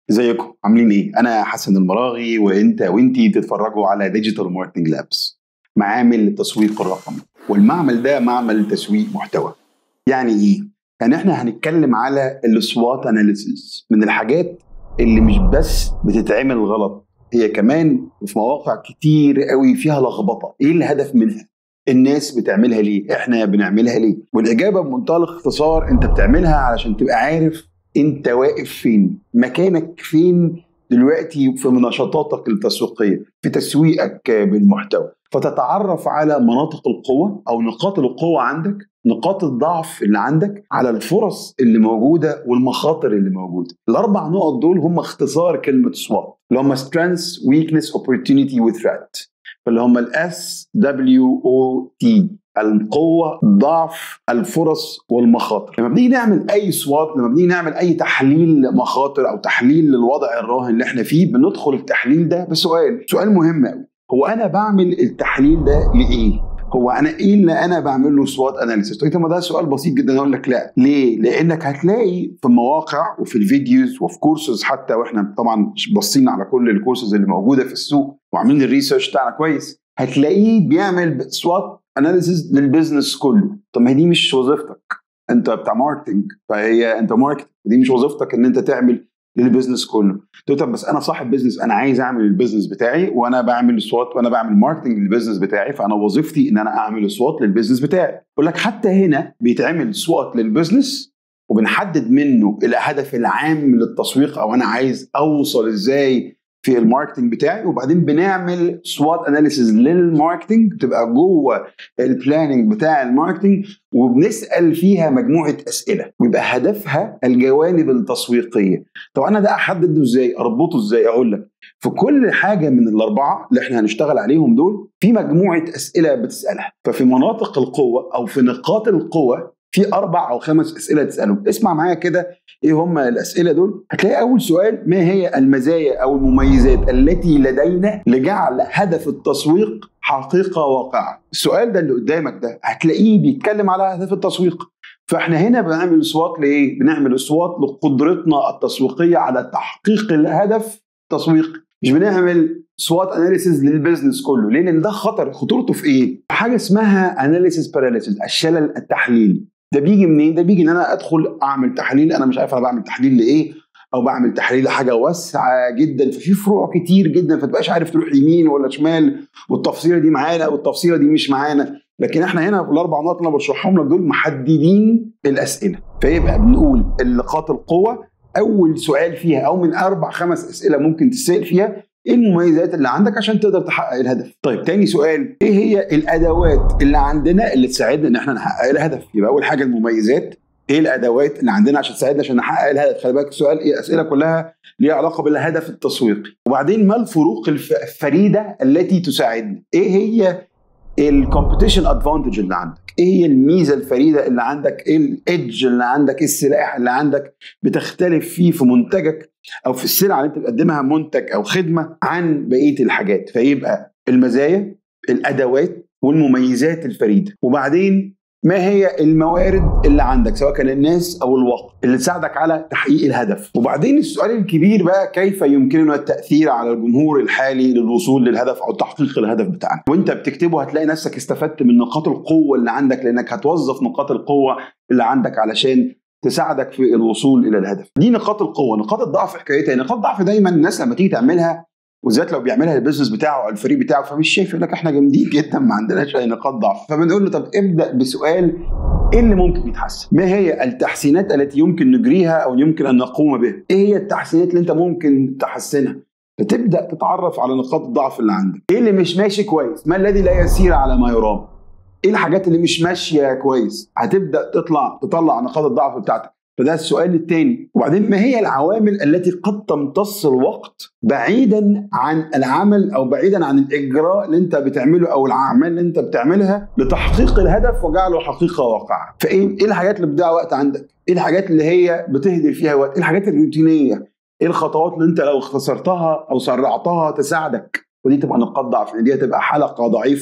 ازيكم عاملين ايه انا حسن المراغي وانت وانتي بتتفرجوا على ديجيتال ماركتنج لابس معامل التسويق الرقمي والمعمل ده معمل تسويق محتوى يعني ايه يعني احنا هنتكلم على السوات اناليسيس من الحاجات اللي مش بس بتتعمل غلط هي كمان في مواقع كتير قوي فيها لخبطه ايه الهدف منها الناس بتعملها ليه احنا بنعملها ليه والاجابه بمنتهى الاختصار انت بتعملها علشان تبقى عارف انت واقف فين مكانك فين دلوقتي في نشاطاتك التسويقيه في تسويقك بالمحتوى فتتعرف على مناطق القوه او نقاط القوه عندك نقاط الضعف اللي عندك على الفرص اللي موجوده والمخاطر اللي موجوده الاربع نقط دول هم اختصار كلمه سوات اللي هم strengths weakness opportunity وthreat اللي هم الاس دبليو او تي القوة ضعف الفرص والمخاطر لما بنيجي نعمل أي سوات لما بنيجي نعمل أي تحليل مخاطر أو تحليل للوضع الراهن اللي احنا فيه بندخل التحليل ده بسؤال سؤال مهم قوي هو أنا بعمل التحليل ده لإيه؟ هو انا ايه اللي انا بعمل له سوات اناليسيس؟ طيب ما ده سؤال بسيط جدا اقول لك لا، ليه؟ لانك هتلاقي في المواقع وفي الفيديوز وفي كورسز حتى واحنا طبعا باصين على كل الكورسز اللي موجوده في السوق وعاملين الريسيرش بتاعنا كويس، هتلاقيه بيعمل سوات اناليسيس للبيزنس كله، طب ما هي دي مش وظيفتك. انت بتاع ماركتنج فهي انت ماركتنج دي مش وظيفتك ان انت تعمل للبيزنس كله قلت طب بس انا صاحب بيزنس انا عايز اعمل البيزنس بتاعي وانا بعمل سوات وانا بعمل ماركتنج للبيزنس بتاعي فانا وظيفتي ان انا اعمل سوات للبيزنس بتاعي بقول لك حتى هنا بيتعمل سوات للبيزنس وبنحدد منه الهدف العام للتسويق او انا عايز اوصل ازاي في الماركتنج بتاعي وبعدين بنعمل سوات اناليسيز للماركتنج بتبقى جوه البلاننج بتاع الماركتنج وبنسال فيها مجموعه اسئله ويبقى هدفها الجوانب التسويقيه طب انا ده احدده ازاي اربطه ازاي اقول لك في كل حاجه من الاربعه اللي احنا هنشتغل عليهم دول في مجموعه اسئله بتسالها ففي مناطق القوه او في نقاط القوه في اربع او خمس اسئله تسالهم اسمع معايا كده ايه هم الاسئله دول هتلاقي اول سؤال ما هي المزايا او المميزات التي لدينا لجعل هدف التسويق حقيقه واقعه السؤال ده اللي قدامك ده هتلاقيه بيتكلم على هدف التسويق فاحنا هنا بنعمل اصوات لايه بنعمل اصوات لقدرتنا التسويقيه على تحقيق الهدف التسويقي مش بنعمل سوات اناليسيز للبيزنس كله ليه؟ لان ده خطر خطورته في ايه؟ حاجه اسمها اناليسيز باراليسيس الشلل التحليلي ده بيجي منين؟ ده بيجي ان انا ادخل اعمل تحليل انا مش عارف انا بعمل تحليل لايه او بعمل تحليل لحاجه واسعه جدا ففي فروع كتير جدا فتبقاش عارف تروح يمين ولا شمال والتفصيله دي معانا والتفصيله دي مش معانا لكن احنا هنا في الاربع نقط اللي انا بشرحهم لك دول محددين الاسئله فيبقى بنقول نقاط القوه اول سؤال فيها او من اربع خمس اسئله ممكن تسال فيها ايه المميزات اللي عندك عشان تقدر تحقق الهدف طيب تاني سؤال ايه هي الادوات اللي عندنا اللي تساعدنا ان احنا نحقق الهدف يبقى اول حاجه المميزات ايه الادوات اللي عندنا عشان تساعدنا عشان نحقق الهدف خلي بالك السؤال ايه اسئله كلها ليها علاقه بالهدف التسويقي وبعدين ما الفروق الفريده التي تساعدنا ايه هي الكومبيتيشن ادفانتج اللي عندك ايه هي الميزه الفريده اللي عندك ايه الايدج اللي عندك ايه السلاح اللي عندك بتختلف فيه في منتجك او في السلعه اللي انت بتقدمها منتج او خدمه عن بقيه الحاجات فيبقى المزايا الادوات والمميزات الفريده وبعدين ما هي الموارد اللي عندك سواء كان الناس او الوقت اللي تساعدك على تحقيق الهدف وبعدين السؤال الكبير بقى كيف يمكننا التاثير على الجمهور الحالي للوصول للهدف او تحقيق الهدف بتاعنا وانت بتكتبه هتلاقي نفسك استفدت من نقاط القوه اللي عندك لانك هتوظف نقاط القوه اللي عندك علشان تساعدك في الوصول الى الهدف دي نقاط القوه نقاط الضعف حكايتها نقاط الضعف دايما الناس لما تيجي تعملها وبالذات لو بيعملها البيزنس بتاعه او الفريق بتاعه فمش شايف يقول لك احنا جامدين جدا ما عندناش اي نقاط ضعف فبنقول له طب ابدا بسؤال ايه اللي ممكن يتحسن؟ ما هي التحسينات التي يمكن نجريها او يمكن ان نقوم بها؟ ايه هي التحسينات اللي انت ممكن تحسنها؟ فتبدا تتعرف على نقاط الضعف اللي عندك. ايه اللي مش ماشي كويس؟ ما الذي لا يسير على ما يرام؟ ايه الحاجات اللي مش ماشيه كويس؟ هتبدا تطلع تطلع نقاط الضعف بتاعتك. فده السؤال الثاني وبعدين ما هي العوامل التي قد تمتص الوقت بعيدا عن العمل او بعيدا عن الاجراء اللي انت بتعمله او الاعمال اللي انت بتعملها لتحقيق الهدف وجعله حقيقه واقعه فايه ايه الحاجات اللي بتضيع وقت عندك ايه الحاجات اللي هي بتهدر فيها وقت ايه الحاجات الروتينيه ايه الخطوات اللي انت لو اختصرتها او سرعتها تساعدك ودي تبقى نقاط ضعف دي هتبقى حلقه ضعيفه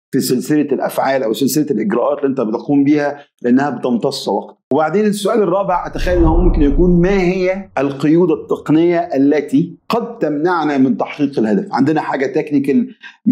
في سلسله الافعال او سلسله الاجراءات اللي انت بتقوم بيها لانها بتمتص وقت وبعدين السؤال الرابع اتخيل انه ممكن يكون ما هي القيود التقنيه التي قد تمنعنا من تحقيق الهدف عندنا حاجه تكنيكال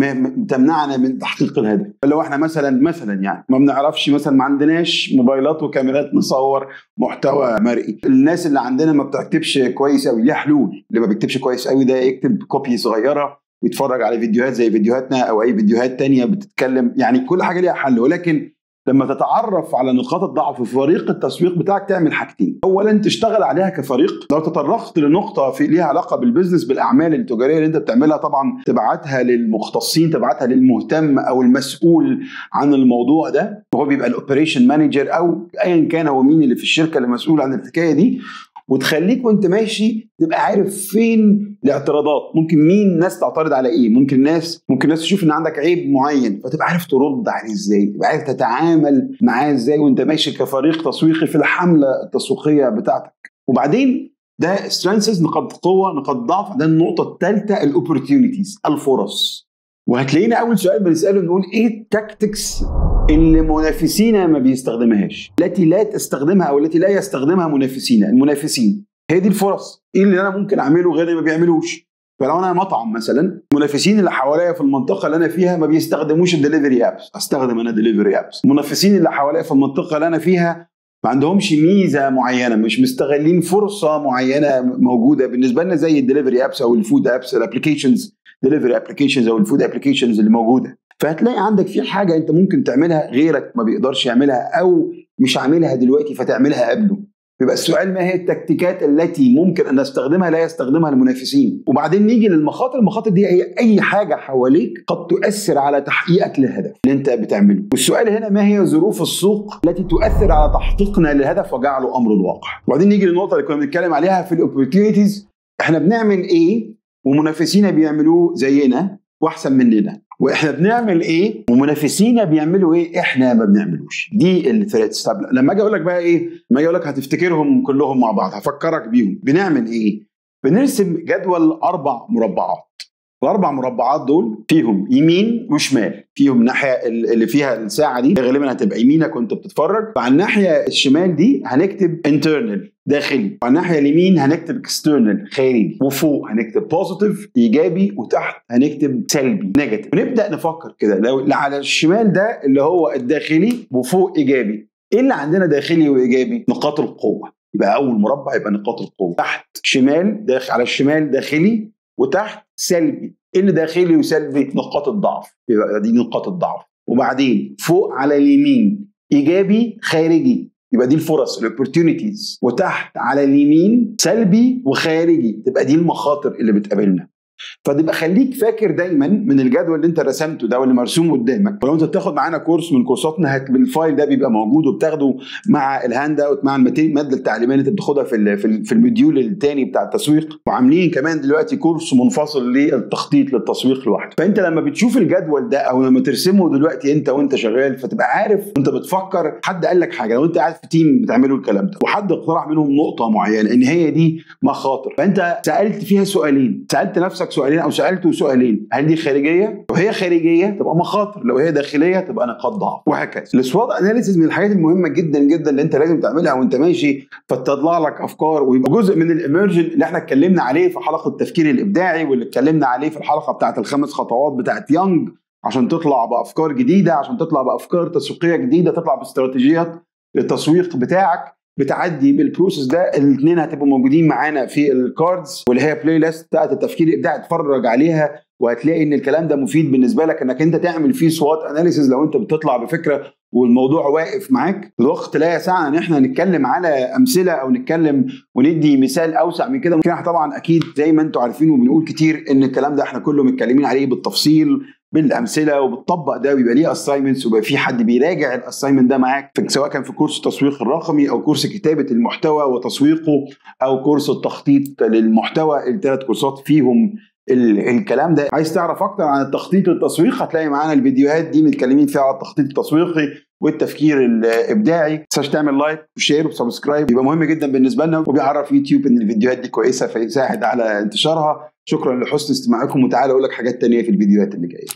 تمنعنا من تحقيق الهدف لو احنا مثلا مثلا يعني ما بنعرفش مثلا ما عندناش موبايلات وكاميرات نصور محتوى مرئي الناس اللي عندنا ما بتكتبش كويس قوي ليها حلول اللي ما بيكتبش كويس قوي ده يكتب كوبي صغيره ويتفرج على فيديوهات زي فيديوهاتنا او اي فيديوهات تانية بتتكلم يعني كل حاجه ليها حل ولكن لما تتعرف على نقاط الضعف في فريق التسويق بتاعك تعمل حاجتين اولا تشتغل عليها كفريق لو تطرقت لنقطه في ليها علاقه بالبزنس بالاعمال التجاريه اللي انت بتعملها طبعا تبعتها للمختصين تبعتها للمهتم او المسؤول عن الموضوع ده وهو بيبقى الاوبريشن مانجر او ايا كان هو مين اللي في الشركه اللي مسؤول عن الحكايه دي وتخليك وانت ماشي تبقى عارف فين الاعتراضات ممكن مين ناس تعترض على ايه ممكن ناس ممكن ناس تشوف ان عندك عيب معين فتبقى عارف ترد عليه ازاي تبقى عارف تتعامل معاه ازاي وانت ماشي كفريق تسويقي في الحمله التسويقيه بتاعتك وبعدين ده سترينثز نقاط قوه نقاط ضعف ده النقطه الثالثه الاوبورتيونيتيز الفرص وهتلاقينا اول سؤال بنساله نقول ايه التاكتكس اللي منافسينا ما بيستخدمهاش التي لا تستخدمها او التي لا يستخدمها منافسينا المنافسين هي دي الفرص ايه اللي انا ممكن اعمله غير ما بيعملوش فلو انا مطعم مثلا المنافسين اللي حواليا في المنطقه اللي انا فيها ما بيستخدموش الدليفري ابس استخدم انا دليفري ابس المنافسين اللي حواليا في المنطقه اللي انا فيها ما عندهمش ميزه معينه مش مستغلين فرصه معينه موجوده بالنسبه لنا زي الدليفري ابس او الفود ابس الابلكيشنز دليفري ابلكيشنز او الفود ابلكيشنز اللي موجوده فهتلاقي عندك في حاجه انت ممكن تعملها غيرك ما بيقدرش يعملها او مش عاملها دلوقتي فتعملها قبله يبقى السؤال ما هي التكتيكات التي ممكن ان نستخدمها لا يستخدمها المنافسين وبعدين نيجي للمخاطر المخاطر دي هي اي حاجه حواليك قد تؤثر على تحقيقك للهدف اللي انت بتعمله والسؤال هنا ما هي ظروف السوق التي تؤثر على تحقيقنا للهدف وجعله امر الواقع وبعدين نيجي للنقطه اللي كنا بنتكلم عليها في الاوبورتيونيتيز احنا بنعمل ايه ومنافسينا بيعملوه زينا واحسن مننا واحنا بنعمل ايه ومنافسينا بيعملوا ايه احنا ما بنعملوش دي الثريتس طب لما اجي اقول لك بقى ايه لما اجي اقول لك هتفتكرهم كلهم مع بعض هفكرك بيهم بنعمل ايه بنرسم جدول اربع مربعات الاربع مربعات دول فيهم يمين وشمال فيهم ناحيه اللي فيها الساعه دي غالبا هتبقى يمينك وانت بتتفرج وعلى الناحيه الشمال دي هنكتب انترنال داخلي وعلى الناحيه اليمين هنكتب اكسترنال خارجي وفوق هنكتب بوزيتيف ايجابي وتحت هنكتب سلبي نيجاتيف ونبدا نفكر كده لو اللي على الشمال ده اللي هو الداخلي وفوق ايجابي ايه اللي عندنا داخلي وايجابي نقاط القوه يبقى اول مربع يبقى نقاط القوه تحت شمال داخل على الشمال داخلي وتحت سلبي ايه اللي داخلي وسلبي نقاط الضعف يبقى دي نقاط الضعف وبعدين فوق على اليمين ايجابي خارجي يبقى دي الفرص الاوبورتيونيتيز وتحت على اليمين سلبي وخارجي تبقى دي المخاطر اللي بتقابلنا فتبقى خليك فاكر دايما من الجدول اللي انت رسمته ده واللي مرسوم قدامك ولو انت بتاخد معانا كورس من كورساتنا هت الفايل ده بيبقى موجود وبتاخده مع الهاند اوت مع الماده التعليميه اللي انت بتاخدها في في المديول الثاني بتاع التسويق وعاملين كمان دلوقتي كورس منفصل للتخطيط للتسويق لوحده فانت لما بتشوف الجدول ده او لما ترسمه دلوقتي انت وانت شغال فتبقى عارف وانت بتفكر حد قال لك حاجه لو انت قاعد في تيم بتعملوا الكلام ده وحد اقترح منهم نقطه معينه ان هي دي مخاطر فانت سالت فيها سؤالين سالت نفسك سؤالين او سالته سؤالين هل دي خارجيه؟ لو هي خارجيه تبقى مخاطر لو هي داخليه تبقى نقاط ضعف وهكذا السوات اناليسيز من الحاجات المهمه جدا جدا اللي انت لازم تعملها وانت ماشي فتطلع لك افكار ويبقى جزء من الاميرجن اللي احنا اتكلمنا عليه في حلقه التفكير الابداعي واللي اتكلمنا عليه في الحلقه بتاعت الخمس خطوات بتاعت يانج عشان تطلع بافكار جديده عشان تطلع بافكار تسويقيه جديده تطلع باستراتيجيات للتسويق بتاعك بتعدي بالبروسيس ده الاثنين هتبقوا موجودين معانا في الكاردز واللي هي بلاي ليست بتاعت التفكير الابداعي اتفرج عليها وهتلاقي ان الكلام ده مفيد بالنسبه لك انك انت تعمل فيه سوات اناليسيز لو انت بتطلع بفكره والموضوع واقف معاك الوقت لا يسعنا ان احنا نتكلم على امثله او نتكلم وندي مثال اوسع من كده ممكن احنا طبعا اكيد زي ما انتم عارفين وبنقول كتير ان الكلام ده احنا كله متكلمين عليه بالتفصيل بالامثله وبتطبق ده ويبقى ليه اساينمنتس ويبقى في حد بيراجع الاساينمنت ده معاك سواء كان في كورس التسويق الرقمي او كورس كتابه المحتوى وتسويقه او كورس التخطيط للمحتوى الثلاث كورسات فيهم الكلام ده عايز تعرف اكتر عن التخطيط التسويق هتلاقي معانا الفيديوهات دي متكلمين فيها على التخطيط التسويقي والتفكير الابداعي ما تنساش تعمل لايك وشير وسبسكرايب يبقى مهم جدا بالنسبه لنا وبيعرف يوتيوب ان الفيديوهات دي كويسه فيساعد على انتشارها شكرا لحسن استماعكم وتعالى اقول لك حاجات تانية في الفيديوهات اللي جايه